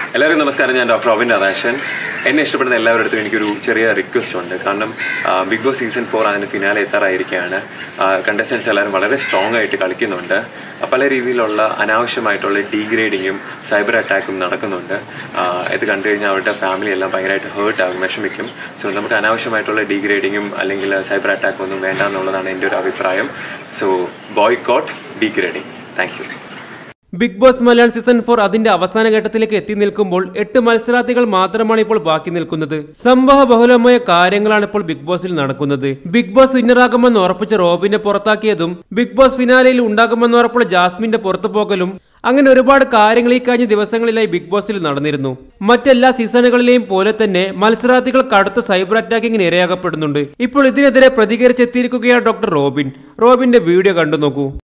എല്ലാവർക്കും നമസ്കാരം ഞാൻ ഡോക്ടർ റോബിൻ രാധാകൃഷ്ണൻ എന്നെ ഇഷ്ടപ്പെടുന്ന എല്ലാവരുടെ അടുത്തും എനിക്കൊരു ചെറിയ റിക്വസ്റ്റ് ഉണ്ട് കാരണം ആ, ബിഗ് ബോസ് സീസൺ ഫോർ അതിന് ഫിനാലെ എത്താറായിരിക്കുകയാണ് കണ്ടസ്റ്റൻസ് എല്ലാവരും വളരെ സ്ട്രോങ് ആയിട്ട് കളിക്കുന്നുണ്ട് ആ, പല രീതിയിലുള്ള അനാവശ്യമായിട്ടുള്ള ഡീഗ്രേഡിങ്ങും സൈബർ അറ്റാക്കും നടക്കുന്നുണ്ട് ആ, ഇത് കണ്ടു കഴിഞ്ഞാൽ അവരുടെ ഫാമിലി എല്ലാം ഭയങ്കരമായിട്ട് ഹേർട്ട് ആകും വിഷമിക്കും സോ നമുക്ക് അനാവശ്യമായിട്ടുള്ള ഡീഗ്രേഡിങ്ങും അല്ലെങ്കിൽ സൈബർ അറ്റാക്കും ഒന്നും വേണ്ട എന്നുള്ളതാണ് എൻ്റെ ഒരു അഭിപ്രായം so boycott degrading thank you big boss Malayalam season four അതിന്റെ അവസാന ഘട്ടത്തിലേക്ക് എത്തി നിൽക്കുമ്പോൾ എട്ട് മത്സരാർത്ഥികൾ മാത്രമാണ് ഇപ്പോൾ ബാക്കി നിൽക്കുന്നത് സംഭവ ബഹുലമായ കാര്യങ്ങളാണ് ഇപ്പോൾ ബിഗ് ബോസിൽ നടക്കുന്നത് ബിഗ് ബോസ് വിന്നറാകുമെന്ന് ഉറപ്പിച്ച റോബിനെ പുറത്താക്കിയതും ബിഗ് ബോസ് ഫിനാലയിൽ ഉണ്ടാകുമെന്ന് ഉറപ്പുള്ള ജാസ്മിന്റെ പുറത്തുപോകലും അങ്ങനെ ഒരുപാട് കാര്യങ്ങൾ ഈ കഴിഞ്ഞ ദിവസങ്ങളിലായി ബിഗ് ബോസിൽ നടന്നിരുന്നു മറ്റെല്ലാ സീസണുകളിലെയും പോലെ തന്നെ മത്സരാർത്ഥികൾ കടുത്ത സൈബർ അറ്റാക്കിങ്ങിന് ഇരയാകപ്പെടുന്നുണ്ട് ഇപ്പോൾ ഇതിനെതിരെ പ്രതികരിച്ചെത്തിയിരിക്കുകയാണ് ഡോക്ടർ റോബിൻ റോബിന്റെ വീഡിയോ കണ്ടു നോക്കൂ